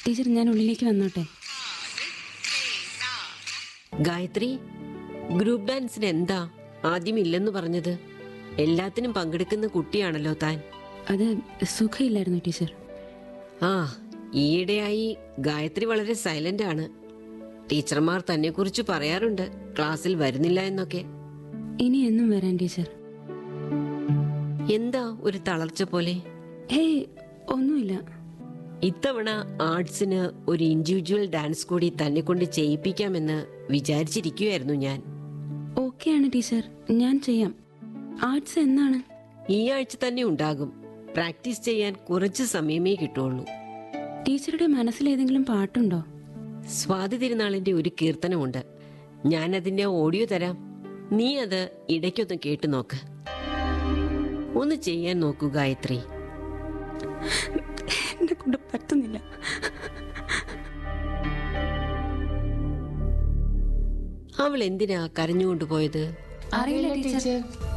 teacher ഞാൻ ഉള്ളിലേക്ക് വന്നോട്ടെ ഗായത്രി ഗ്രൂപ്പ് ഡാൻസിന് എന്താ ആദ്യം ഇല്ലെന്ന് പറഞ്ഞത് എല്ലാത്തിനും പങ്കെടുക്കുന്ന കുട്ടിയാണല്ലോ താൻ അത് സുഖമില്ലായിരുന്നു ടീച്ചർ ആ ഈയിടെയായി ഗായത്രി വളരെ സൈലന്റ് ആണ് ടീച്ചർമാർ തന്നെ കുറിച്ച് പറയാറുണ്ട് ക്ലാസ്സിൽ വരുന്നില്ല എന്നൊക്കെ ഇനി എന്നും വരാൻ ടീച്ചർ എന്താ ഒരു തളർച്ച പോലെ ഹേയ് ഒന്നുമില്ല ഇത്തവണ ആർട്സിന് ഒരു ഇൻഡിവിജ്വൽ ഡാൻസ് കൂടി തന്നെ കൊണ്ട് ചെയ്യിപ്പിക്കാമെന്ന് വിചാരിച്ചിരിക്കുകയായിരുന്നു ഞാൻ ഓക്കെയാണ് ടീച്ചർ ഞാൻ ചെയ്യാം ആർട്സ് എന്നാണ് ഈ ആഴ്ച തന്നെ ഉണ്ടാകും പ്രാക്ടീസ് ചെയ്യാൻ കുറച്ച് സമയമേ കിട്ടുള്ളൂ ടീച്ചറുടെ മനസ്സിൽ ഏതെങ്കിലും പാട്ടുണ്ടോ സ്വാതി തിരുനാളിന്റെ ഒരു കീർത്തനമുണ്ട് ഞാൻ അതിന്റെ ഓഡിയോ തരാം നീ അത് ഇടയ്ക്കൊന്ന് കേട്ടു നോക്ക് ഒന്ന് ചെയ്യാൻ നോക്കൂ ഗായത്രി എന്നെ കൊണ്ട് പറ്റുന്നില്ല അവൾ എന്തിനാ കരഞ്ഞുകൊണ്ടു പോയത് അറിയില്ല ടീച്ചർ